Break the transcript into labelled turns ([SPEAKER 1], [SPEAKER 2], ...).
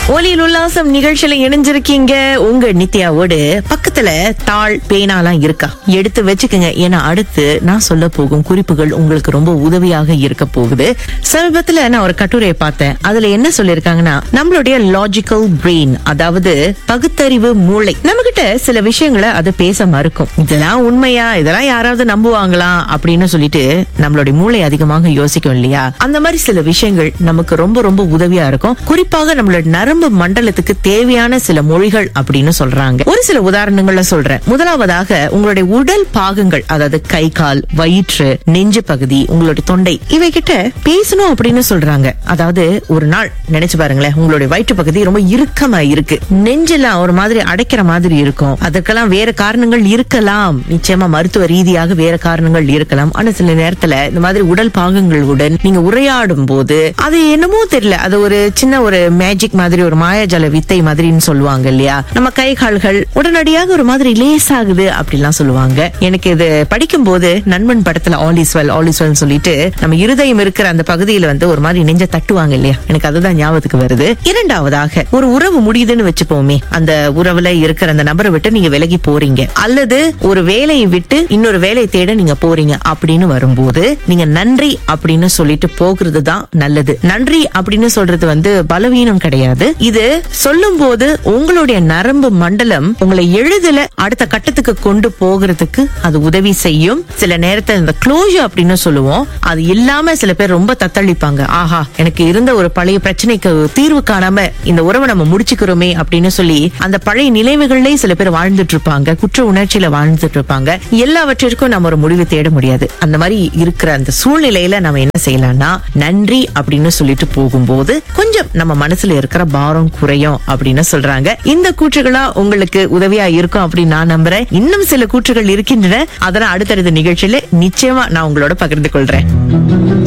[SPEAKER 1] ஒலியில் உல்லாசம் நிகழ்ச்சியில இணைஞ்சிருக்கீங்க உங்க நித்யாவோடு பக்கத்துல தாள் பேனாலாம் இருக்கா எடுத்து வச்சுக்கோங்க ஏன்னா அடுத்து நான் சொல்ல போகும் குறிப்புகள் உங்களுக்கு ரொம்ப உதவியாக இருக்க போகுது சமீபத்துல நான் ஒரு கட்டுரையை பார்த்தேன் அதுல என்ன சொல்லிருக்காங்கன்னா நம்மளுடைய லாஜிக்கல் பிரெயின் அதாவது பகுத்தறிவு மூளை நம்ம கிட்ட சில விஷயங்களை அது பேச மறுக்கும் இதெல்லாம் உண்மையா இதெல்லாம் யாராவது நம்புவாங்களா அப்படின்னு சொல்லிட்டு நம்மளுடைய மூளை அதிகமாக யோசிக்கும் இல்லையா அந்த மாதிரி சில விஷயங்கள் நமக்கு ரொம்ப ரொம்ப உதவியா இருக்கும் குறிப்பாக நம்மளோட நரம்பு மண்டலத்துக்கு தேவையான சில மொழிகள் அப்படின்னு சொல்றாங்க ஒரு சில உதாரணங்கள சொல்றேன் முதலாவதாக உங்களுடைய உடல் பாகங்கள் அதாவது கை கால் வயிற்று நெஞ்சு பகுதி உங்களுடைய தொண்டை இவை கிட்ட பேசணும் அப்படின்னு சொல்றாங்க அதாவது ஒரு நாள் நினைச்சு பாருங்களேன் உங்களுடைய வயிற்று பகுதி ரொம்ப இறுக்கமா இருக்கு நெஞ்செல்லாம் ஒரு மாதிரி அடைக்கிற மாதிரி இருக்கும் அதற்கெல்லாம் வேற காரணங்கள் இருக்கலாம் நிச்சயமா மருத்துவ ரீதியாக வேற காரணங்கள் இருக்கலாம் ஆனா சில நேரத்துல இந்த மாதிரி உடல் பாகங்களுடன் நீங்க உரையாடும் போது அது என்னமோ தெரியல அது ஒரு சின்ன ஒரு மேஜிக் மாதிரி ஒரு மாயாஜால வித்தை மாதிரின்னு சொல்லுவாங்க இல்லையா நம்ம கை கால்கள் உடனடியாக ஒரு மாதிரி லேசாகுது அப்படிலாம் சொல்லுவாங்க எனக்கு இது படிக்கும் போது நண்பன் படத்துல all is well all is well சொல்லிட்டு நம்ம இருதயம் இருக்கிற அந்த பகுதியில வந்து ஒரு மாதிரி நெஞ்ச தட்டுவாங்க இல்லையா எனக்கு அதுதான் ஞாபகத்துக்கு வருது இரண்டாவதாக ஒரு உறவு முடியுதுன்னு வச்சுப்போமே அந்த உறவுல இருக்கிற அந்த நபரை விட்டு நீங்க விலகி போறீங்க அல்லது ஒரு வேலையை விட்டு இன்னொரு வேலையை தேட நீங்க போறீங்க அப்படின்னு வரும்போது நீங்க நன்றி அப்படின்னு சொல்லிட்டு போகிறது தான் நல்லது நன்றி அப்படின்னு சொல்றது வந்து பலவீனம் கிடையாது இது சொல்லும் போது உங்களுடைய நரம்பு மண்டலம் உங்களை எழுதல அடுத்த கட்டத்துக்கு கொண்டு போகிறதுக்கு அது உதவி செய்யும் சில நேரத்துல இந்த க்ளோஷர் அப்படின்னு சொல்லுவோம் அது இல்லாம சில பேர் ரொம்ப தத்தளிப்பாங்க ஆஹா எனக்கு இருந்த ஒரு பழைய பிரச்சனைக்கு தீர்வு காணாம இந்த உறவை நம்ம முடிச்சுக்கிறோமே அப்படின்னு சொல்லி அந்த பழைய நினைவுகள்லயே சில பேர் வாழ்ந்துட்டு இருப்பாங்க குற்ற உணர்ச்சியில வாழ்ந்துட்டு இருப்பாங்க எல்லாவற்றிற்கும் நம்ம ஒரு முடிவு தேட முடியாது அந்த மாதிரி இருக்கிற அந்த சூழ்நிலையில நம்ம என்ன செய்யலாம்னா நன்றி அப்படின்னு சொல்லிட்டு போகும்போது கொஞ்சம் நம்ம மனசுல இருக்கிற பாரம் குறையும் அப்படின்னு சொல்றாங்க இந்த கூற்றுகளா உங்களுக்கு உதவியா இருக்கும் அப்படின்னு நான் நம்புறேன் இன்னும் சில கூற்றுகள் இருக்கின்றன அதெல்லாம் அடுத்தடுத்த நிகழ்ச்சியில நிச்சயமா நான் உங்களோட பகிர்ந்து கொள்றேன்